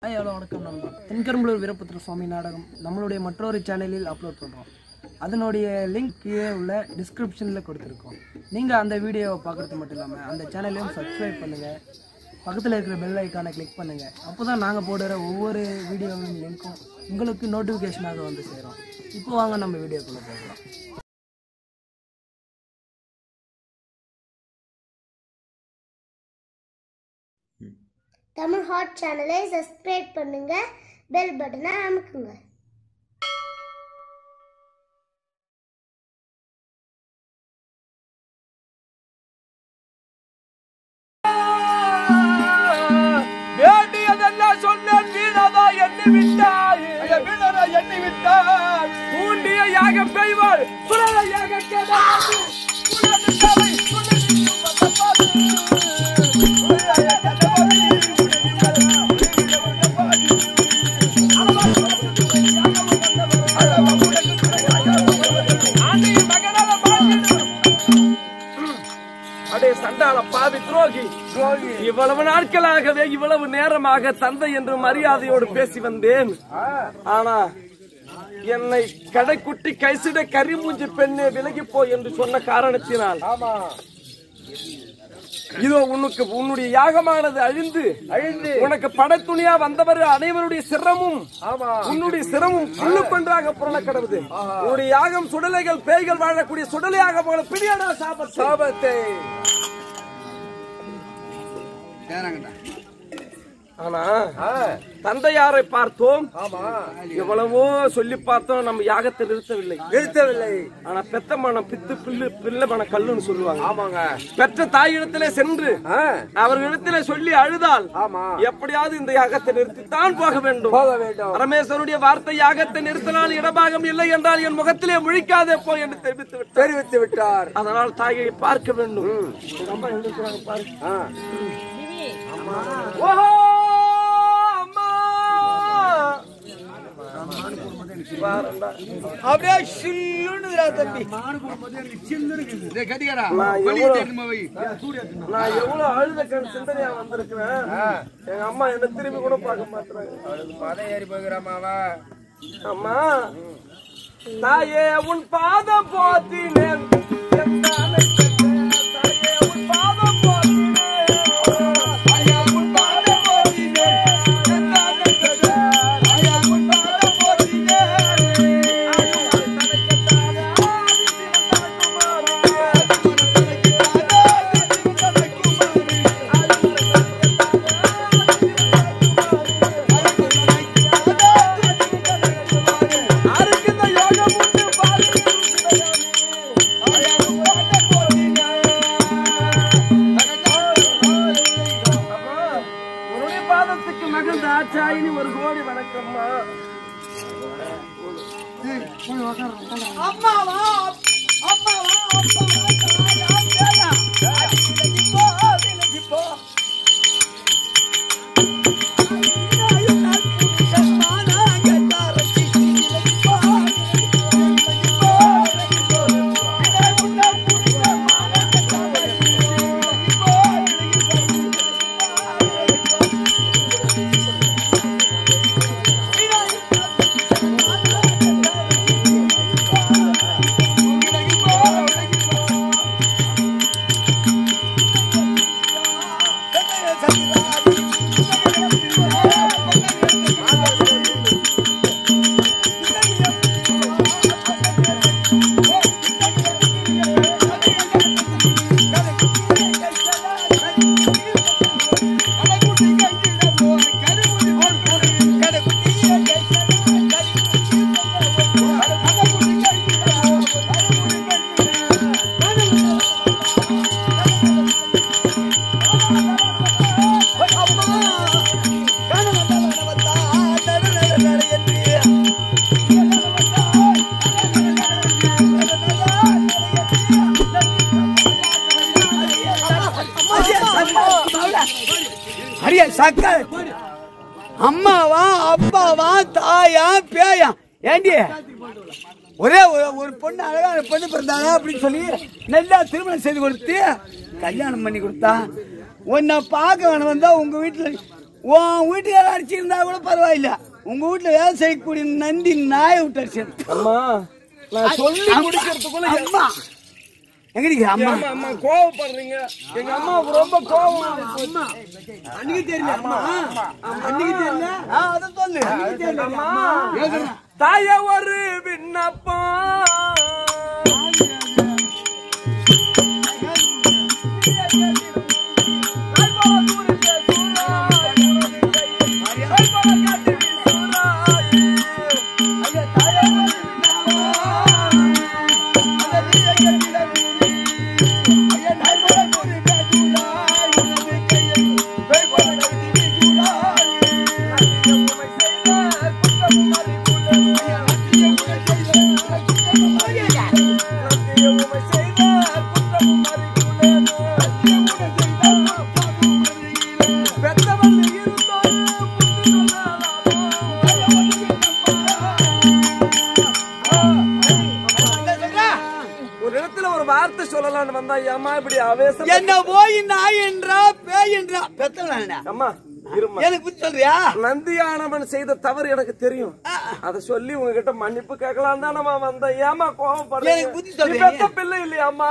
Hi hello வணக்கம் நண்பா தென்கரும்பலூர் வீரபுத்திர சுவாமி நாடகம் நம்மளுடைய மற்றொரு சேனலில் அப்லோட் பண்ணுறோம் அதனுடைய லிங்க் கீழே உள்ள டிஸ்கிரிப்ஷனில் கொடுத்துருக்கோம் நீங்கள் அந்த வீடியோவை பார்க்குறது மட்டும் இல்லாமல் அந்த சேனலையும் சப்ஸ்கிரைப் பண்ணுங்கள் பக்கத்தில் இருக்கிற பெல் ஐக்கானை கிளிக் பண்ணுங்கள் அப்போ தான் நாங்கள் போடுற ஒவ்வொரு வீடியோவின் லிங்க்கும் உங்களுக்கு நோட்டிஃபிகேஷனாக வந்து சேரும் இப்போ வாங்க நம்ம வீடியோக்குள்ளே போகலாம் தமிழ் ஹாட் சேனலை சப்ஸ்கிரைப் பண்ணுங்க பெல் பட்டனை அமுக்குங்க வேண்டியதெல்லாம் சொன்னேன் வீணதா எண்ணி விட்டாய் வீணதா எண்ணி விட்டாய் ஊண்டிய யாக பெய்வாள் சுழல யாக கேடாது உலக தலை அடே சண்டாள பாவி துரோகி இவ்வளவு நாட்களாகவே இவ்வளவு நேரமாக தந்தை என்று மரியாதையோடு பேசி வந்தேன் ஆனா என்னை கடைக்குட்டி கைசிட கரிமூஞ்சி பெண்ணே விலகி போ என்று சொன்ன காரணத்தினால் இதோ உனக்கு உன்னுடைய யாகமானது அழிந்து அழிந்து உனக்கு படத்துணியா வந்தவர் அனைவருடைய சிரமும் உன்னுடைய சிரமும் புல்லு கொன்றாக புரண கடவுது உன்னுடைய யாகம் சுடலைகள் பேய்கள் வாழக்கூடிய சுடலையாக போல பிடியாடா சாபத்தை சாபத்தை ஆனா தந்தையாரை பார்த்தோம் எவ்வளவோ சொல்லி பார்த்தோம் நம்ம யாகத்தை நிறுத்தவில்லை நிறுத்தவில்லை ஆனா பெத்த மனம் பித்து பில்லு பிள்ளை மனம் கல்லுன்னு சொல்லுவாங்க ஆமாங்க பெற்ற தாயிடத்திலே சென்று அவர்களிடத்திலே சொல்லி அழுதால் எப்படியாவது இந்த யாகத்தை நிறுத்தித்தான் போக வேண்டும் போக வேண்டும் பரமேஸ்வருடைய வார்த்தை யாகத்தை நிறுத்தினால் இடபாகம் இல்லை என்றால் என் முகத்திலே முழிக்காதே போ என்று தெரிவித்து விட்டார் தெரிவித்து விட்டார் அதனால் தாயை பார்க்க வேண்டும் உங்க அம்மா எங்க இருக்கிறாங்க பாரு ஓஹோ அம்மா அப்படியே சில்லுன்னுதுடா தம்பி நான் எவ்வளவு- நான் எவ்வளவு அழுத கண் சிந்தனையா வந்திருக்கிறேன் எங்க அம்மா என்ன திரும்பி கூட பார்க்க மாட்டாங்க மலை ஏறி போகிறாமாவ அம்மா தாயே உன் பாதம் போத்தினேன் எந்த அணைக்கட்டே, தாயே உன் பாதம் போத்தினேன். தாயே உன் பாதம் போத்தினேன், எந்த அணைக்கட்டே, தாயே உன் பாதம் போத்தினேன். ஆயுள் தனக்கத்தானே, ஆதி சிவந்தனக்குமாரே. ஆதி சிவந்தனக்குமாரே. அருகின்ற யோகம் உண்டு பாரு உன்னுடைய பாதத்துக்கு மகிழ்ந்த ஆச்சாயினி ஒரு கோடி வணக்கம்மா அம்மாவா அம்மாவா அரிய சக்கர் அம்மாவா அப்பாவா தாயா பேயா ஏண்டி ஒரே ஒரு- ஒரு பொண்ணு அழகான பொண்ணு பிறந்தாங்க அப்படின்னு சொல்லி நல்லா திருமணம் செய்து கொடுத்து கல்யாணம் பண்ணி கொடுத்தா உன்னை பார்க்க வேணும் வந்தா உங்க வீட்டுல உன் வீட்டுக்கார அடிச்சிருந்தா கூட பரவாயில்ல உங்க வீட்டுல வேலை செய்யக்கூடிய நந்தி நாயை விட்டு அடிச்சிரு அம்மா நான் சொல்லி முடிக்கிறதுக்குள்ள அம்மா எங்க நிக்கிற அம்மா அம்மா அம்மா கோவப்படுறீங்க எங்க அம்மாவுக்கு ரொம்ப கோவம் அம்மா அன்னைக்கு தெரியல அம்மா அன்னைக்கு தெரியல ஆ, அதை சொல்லு அன்னைக்கு தெரியல அம்மா ஏசுறா. தாய ஒரு விண்ணப்பம் ஒரு இடத்துல ஒரு வார்த்தை சொல்லலாம்னு வந்தா ஏமா இப்படி ஆவேசம் என்ன போய் நாய் என்றா பேய் என்றா பெத்தவனா அம்மா இருமா எனக்கு புத்தி சொல்றியா நந்தியானவன் செய்த தவறு எனக்கு தெரியும் அத சொல்லி உங்ககிட்ட மன்னிப்பு கேட்கலாம் தான் நம்ம வந்தேன் ஏமா கோவம் எனக்கு புத்தி சொல்றியா? படுறீங்க பெத்த பிள்ளை இல்லையாம்மா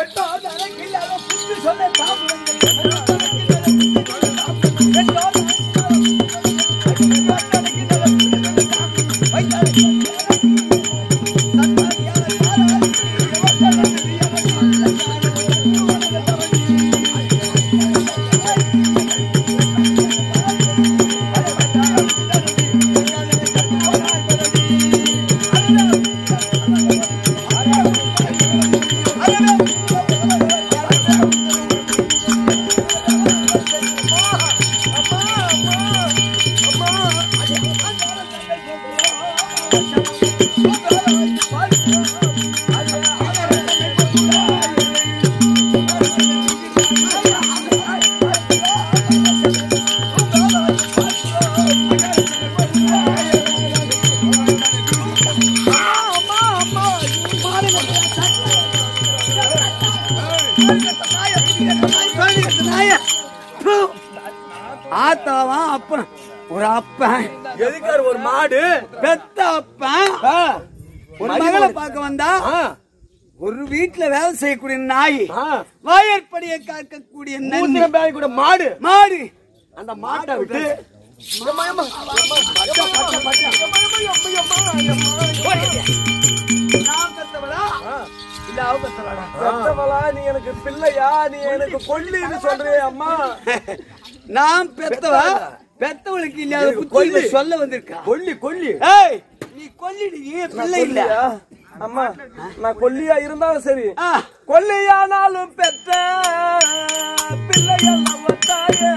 ஆத்தாவா அப்பன் ஒரு அப்பன் எதுக்காரு ஒரு மாடு பெத்த அப்பன் ஒரு மகளை பார்க்க வந்தா ஒரு வீட்டுல வேலை செய்யக்கூடிய நாய் வாயற்படியை காக்கக்கூடிய நந்தி பேய் கூட மாடு மாடு அந்த மாட்டை விட்டு பெத்தவளா நீ எனக்கு பிள்ளையா நீ எனக்கு கொல்லின்னு சொல்றியே அம்மா நான் பெத்தவா பெத்தவளுக்கு இல்லாத புத்தி இவ சொல்ல வந்திருக்கா கொல்லி கொல்லி ஏய் நீ கொல்லிடு நீ பிள்ளை இல்ல கொல்லியா? அம்மா நான் கொல்லியா இருந்தாலும் சரி ஆ, கொல்லியானாலும் பெற்ற பிள்ளைகள் நம்ம தாயே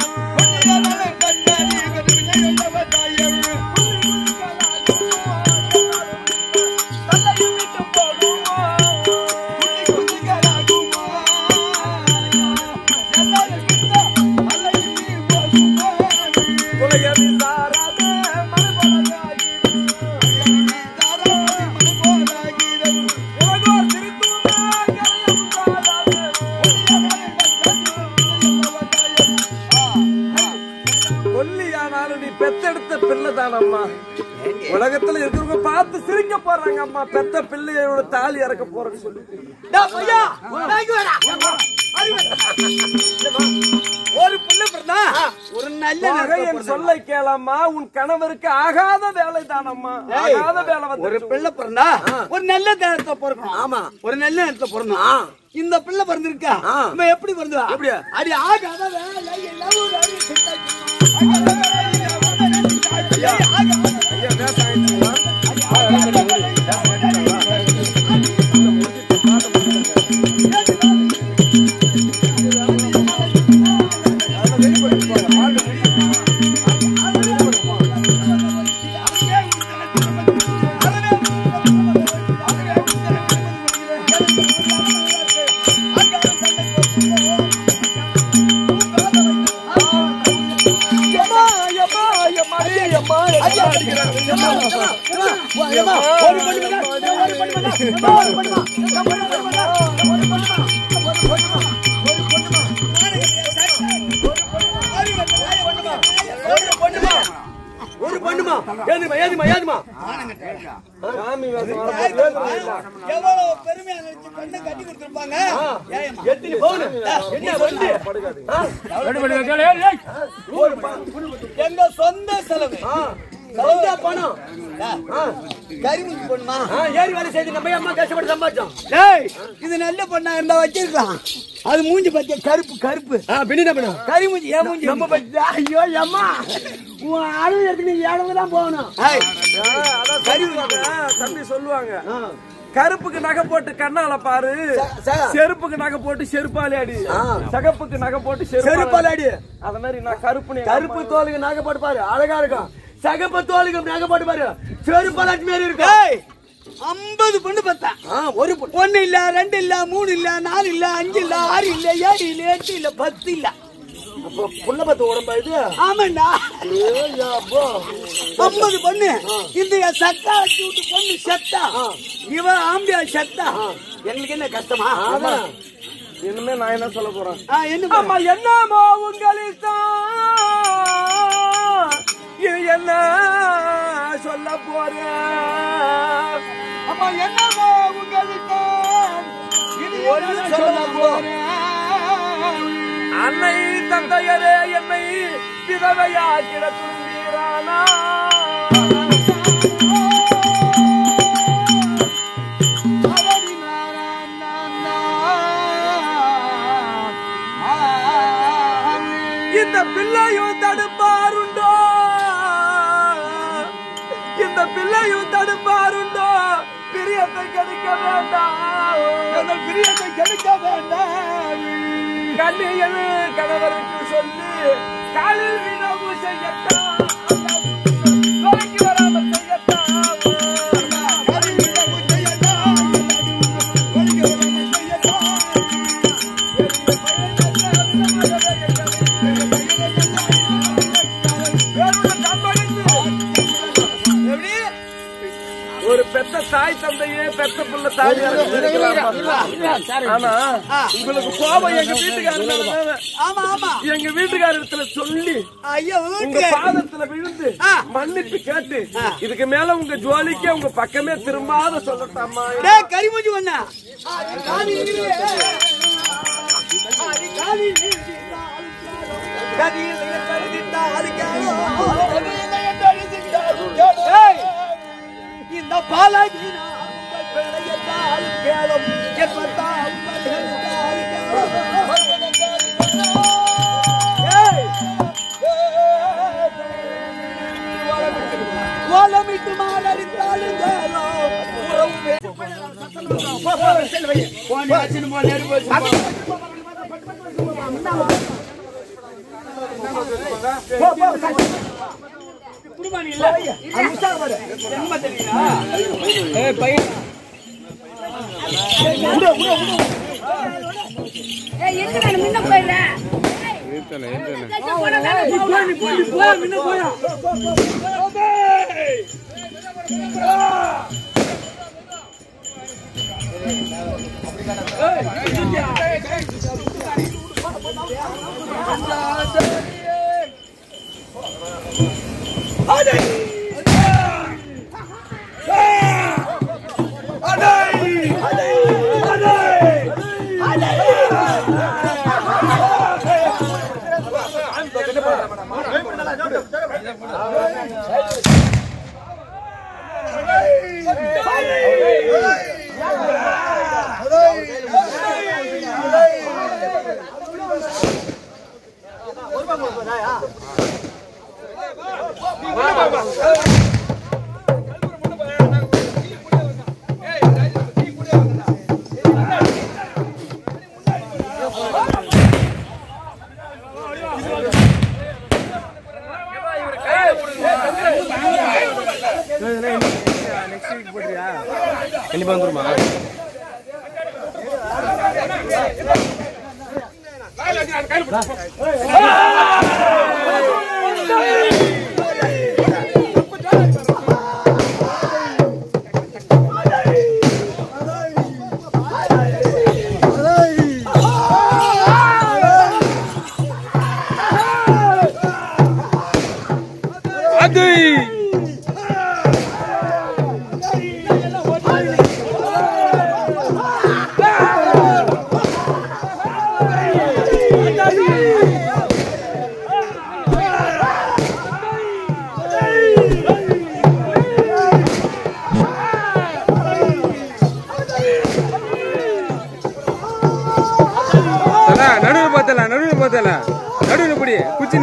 குலையடி சாராதே மறுபலகாகி உலகோர் திருத்தூமே கரையும் சாராதே கொல்லியானாலும் நீ பெத்தெடுத்த பிள்ளை தானம்மா உலகத்துல இருக்கிறவங்க பார்த்து சிரிக்க போறாங்க அம்மா பெத்த பிள்ளையோட தாலி இறக்க போறேன்னு சொல்லி டா பையா, வாங்கி வாடா. ஒரு புள்ள பிறந்தா ஒரு நல்ல மகன் நேரத்துல என் பிறந்தா. சொல்லை கேளம்மா உன் கணவருக்கு ஆகாத வேலை தானம்மா ஏய், ஆகாத வேலை ஒரு வந்து பிள்ளை பிறந்தா ஒரு நல்ல நேரத்துல பிறக்கணும் ஆமா ஒரு நல்ல நேரத்துல பிறந்தோம் இந்த பிள்ளை பிறந்திருக்கா நம்ம எப்படி பிறந்தா எப்படி அடி ஆகாத வேலை எல்லாம் ஒரு அடி சித்தாக்கணும். அம்மா பண்ணுமா ஏதுமா ஏதுமா ஏதுமா சாமி வேஷம் வரப்போ வேதனை இல்லை. எவ்வளவு பெருமையா நினைச்சு பெண்ணை கட்டி கொடுத்திருப்பாங்க எத்தனை பவுன் என்ன வண்டி ஆ? எங்க சொந்த செலவு சொந்த பணம் கரிமுச்சு பண்ணுமா ஏறி வேலை செய்து நம்ம அம்மா கஷ்டப்பட்டு சம்பாதிச்சோம் டேய் இது நல்ல பொண்ணா இருந்தா வச்சிருக்கலாம் அது மூஞ்சி பத்திய கருப்பு கருப்பு பின்ன பண்ண கரிமுஞ்சி ஏன் மூஞ்சி நம்ம பத்தி ஐயோ அம்மா உன் அறுபது இடத்துக்கு நீ ஏழவு தான் போகணும் ஏய், ஆ, அதான் சொல்லுவாங்க, தம்பி சொல்லுவாங்க கருப்புக்கு நகை போட்டு கண்ணால பாரு ச- செருப்புக்கு நகை போட்டு செருப்பாலே அடி சகப்புக்கு நகை போட்டு செருப்பால செருப்பாலே அடி. அத மாதிரி நான் கருப்பு கருப்பு தோலுக்கு நகை போட்டு பாரு அழகா இருக்கும் சகப்பு தோலுக்கு நகை போட்டு பாரு செருப்பாலாட்டி மாரி இருக்கும் ஐம்பது பொண்ணு பார்த்தா ஒரு பொண்ணு ஒண்ணு இல்ல ரெண்டு இல்ல மூணு இல்ல நாலு இல்ல அஞ்சு இல்ல ஆறு இல்ல ஏழு இல்ல எட்டு இல்ல பத்து இல்ல புள்ள பத்து உடம்பா இது ஆமாண்டா ஐம்பது பொண்ணு இந்த சக்கா வச்சு விட்டு பொண்ணு செத்தா இவன் ஆம்பியா செத்தா எங்களுக்கு என்ன கஷ்டமா இனிமே நான் என்ன சொல்ல போறேன் ஆ, என்ன அம்மா என்னமோ உங்களில் இது என்ன சொல்ல போறேன் அம்மா என்னமோ உங்களுக்கு இது என்ன சொல்ல போறேன் அன்னை தந்தையரே என்னை விதவையாக்கிட துன்பீரானா இந்த பிள்ளையும் தடுப்பாருண்டோ இந்த பிள்ளையும் தடுப்பாருண்டோ பிரியத்தை கெடுக்க வேண்டாம் பிரியத்தை கெடுக்க வேண்டாம் கண்ணியல் கணவருக்கு சொல்லி காலில் வினவு செய்யத்தான் நோய்க்கு வராமல் செய்யத்தான் ஒரு பெத்த தாய் தந்தையே பெத்த புள்ள தாய் ஆனா உங்களுக்கு கோபம் எங்க வீட்டுக்காரர் ஆமா ஆமா எங்க வீட்டுக்காரத்துல சொல்லி ஐயா உங்க வீட்டுல பாதத்துல விழுந்து மன்னிப்பு கேட்டு இதுக்கு மேல உங்க ஜோலிக்கே உங்க பக்கமே திரும்பாத சொல்லட்டாமா டேய் கரிமூஞ்சி வண்ணா காதி இல்லையே ஆதி காதி கதி இந்த பாலாஜி கேளும் எப்பத்தா ஓலமிட்டு மாடடித்தாலும் கேளும் போன் வச்சுன்னு போ நெருப்பு வச்சு குடும்பம் இல்ல அது உஷார் பாரு என்ன தெரியுமா ஏய் பையன் ஏய், எங்க நான் முன்ன போயிடுறேன். போனா தானே போவேன். போய் முன்ன போயா அது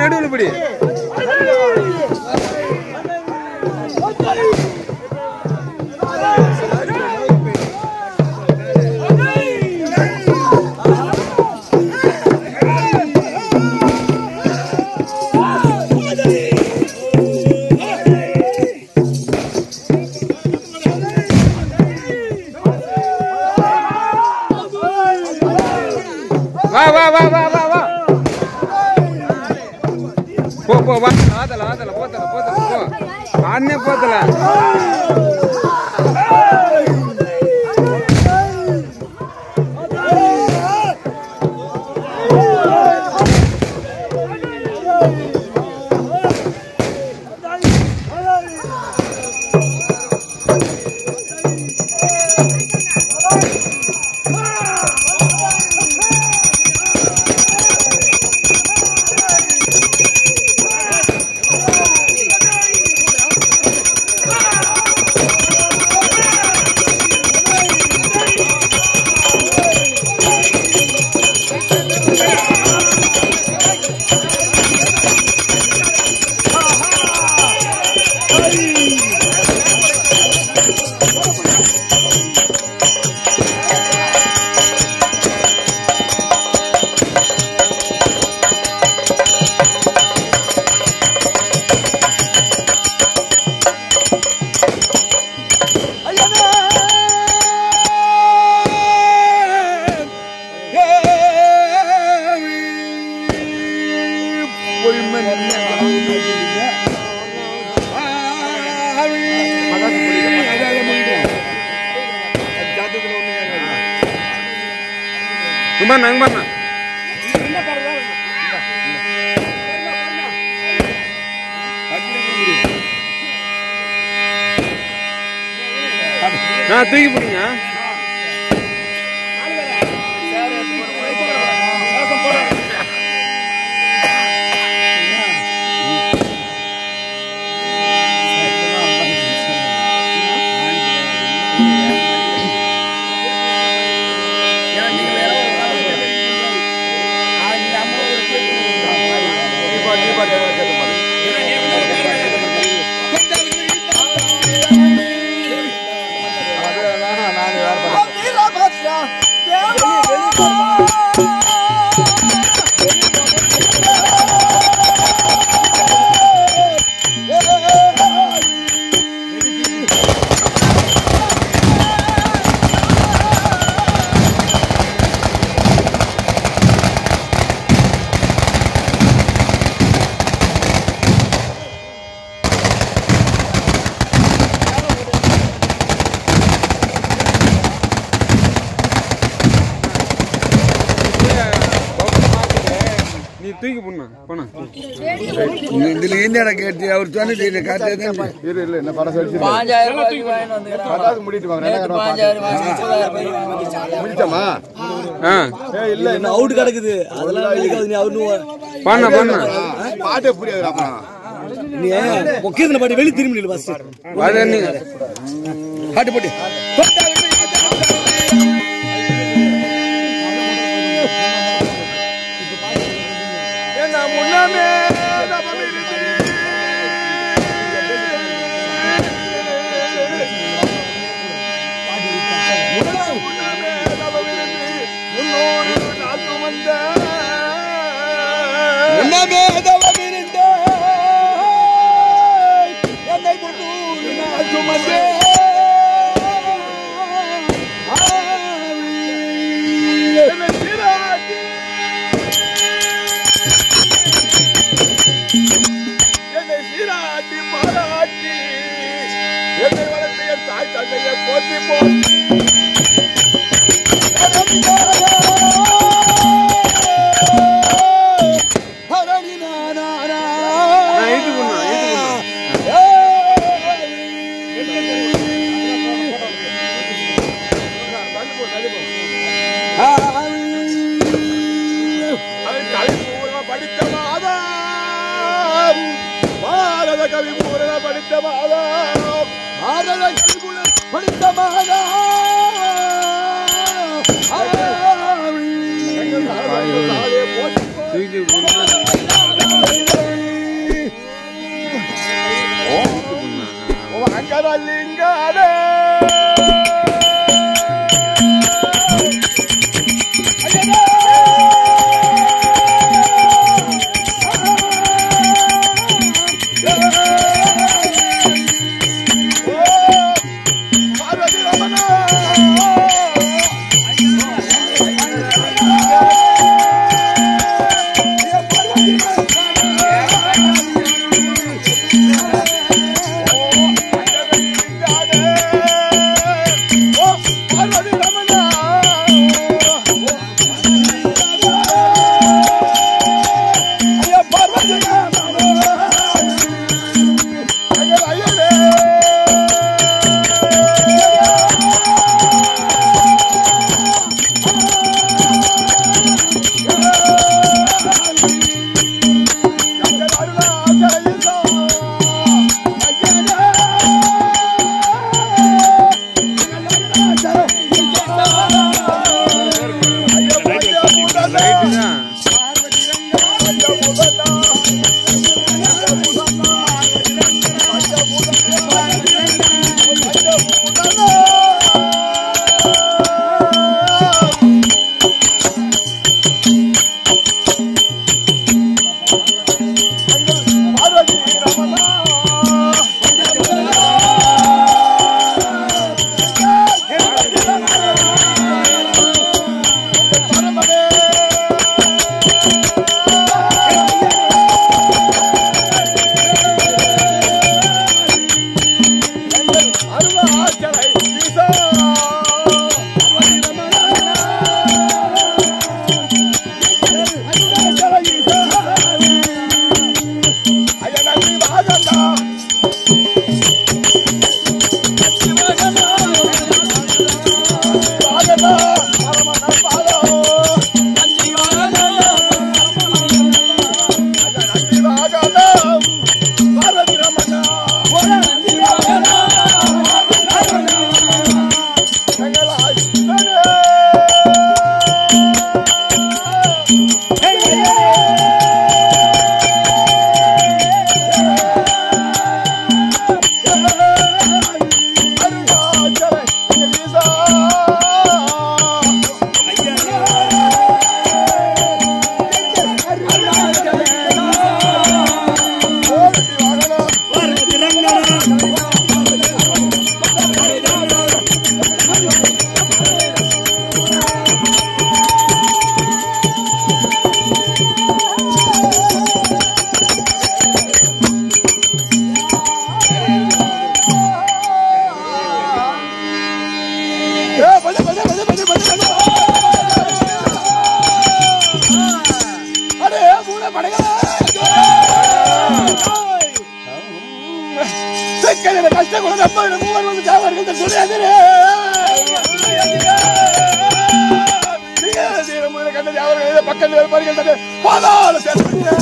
நடுவில் பிடி வா வா வா வா வா வா போ போ வா ஆதல ஆதல போத்தல போத்தல போ ஆனே போத்தல சும்மா நாங்க பண்ண நான் தூக்கி போடுங்க நீ தூக்கி போடணும் போனா இதுல என்னடா கேட்டு அவர் சொன்னது காட்டு இரு இல்ல என்ன படம் சொல்லி பட்டாசு முடிட்டு வாங்க முடிச்சமா ஆ இல்ல என்ன அவுட் கிடக்குது அதெல்லாம் வெளிக்காது நீ அவரு பண்ண பண்ண பாட்டே புரியாது அப்புறம் நீ ஒக்கேதன பாட்டி வெளிய திரும்பி நில்லு ஃபர்ஸ்ட் அது நீங்க பாட்டு போட்டு என்ன முன்னமே தபம் இருந்து முன்னமே தபம் இருந்து முன்னோடு நான் சுமந்த உன்னமேதவம் இருந்த என்னை முன்னூறு நாள் சுமந்தே என்னை சீராட்டி என்னை சீராட்டி பாராட்டி என்னை வளர்த்த என் தாய் தந்தையை போற்றி போற்றி நான் இது பண்ணா இது பண்ணா அது கவி பூர்வ படித்த மாதம் பாரத கவி பூர்வ படித்த மாதம் பாரத கல்குல படித்த மாதா எங்கள் தாயே போற்றி தூக்கி போடணும் சங்கரலிங்காரே பார்வதி ரமணா பார்வதி ரமணா ஐயா பார்வதி ரமணா ஐயா ஐயா ரைட்டு தான் கஷ்ட குழந்தை மூவர் வந்து தேவர்கள் சொல்லியாதிரே கண்டது அவர்கள் பக்கத்தில் வருகின்றது பாதாள சேர்த்து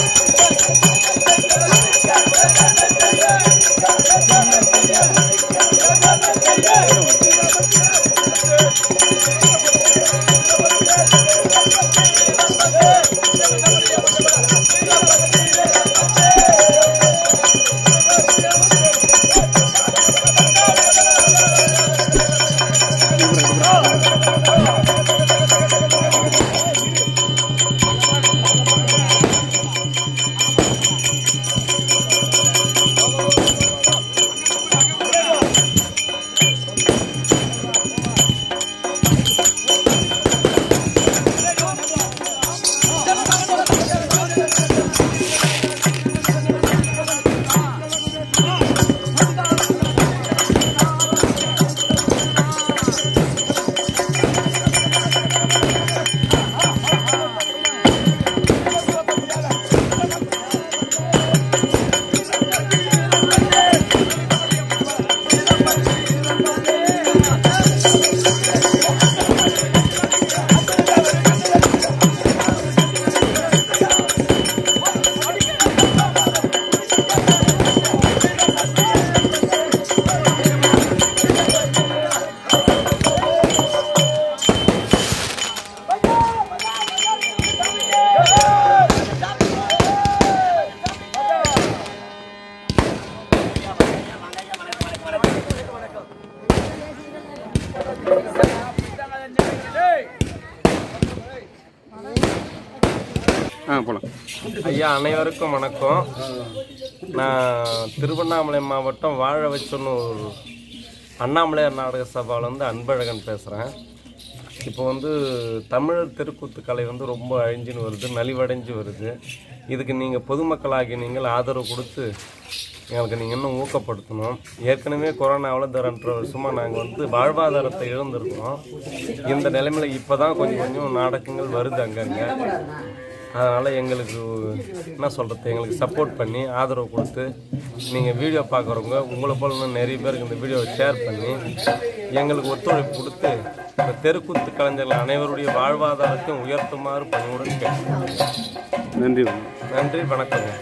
Thank ஆ போலாம் ஐயா அனைவருக்கும் வணக்கம் நான் திருவண்ணாமலை மாவட்டம் வாழ வச்சொன்னு ஒரு அண்ணாமலையார் நாடக சபாவில் வந்து அன்பழகன் பேசுகிறேன் இப்போ வந்து தமிழர் தெருக்கூத்து கலை வந்து ரொம்ப அழிஞ்சுன்னு வருது நலிவடைஞ்சு வருது இதுக்கு நீங்கள் பொதுமக்களாகி நீங்கள் ஆதரவு கொடுத்து எங்களுக்கு நீங்கள் இன்னும் ஊக்கப்படுத்தணும் ஏற்கனவே கொரோனாவில் இந்த ரெண்டரை வருஷமாக நாங்கள் வந்து வாழ்வாதாரத்தை இழந்திருக்கோம் இந்த நிலைமையில் இப்போ தான் கொஞ்சம் கொஞ்சம் நாடகங்கள் வருது அங்கங்கே அதனால் எங்களுக்கு என்ன சொல்கிறது எங்களுக்கு சப்போர்ட் பண்ணி ஆதரவு கொடுத்து நீங்கள் வீடியோ பார்க்குறவங்க உங்களை போல இன்னும் நிறைய பேருக்கு இந்த வீடியோவை ஷேர் பண்ணி எங்களுக்கு ஒத்துழைப்பு கொடுத்து இந்த தெருக்கூத்து கலைஞர்கள் அனைவருடைய வாழ்வாதாரத்தையும் உயர்த்துமாறு பணிவுடன் கேட்கிறேன் நன்றி நன்றி வணக்கங்க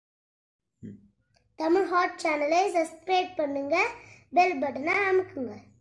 தமிழ் ஹாட் சேனலை சப்ஸ்கிரைப் பண்ணுங்க பெல் பட்டனை அமுக்குங்க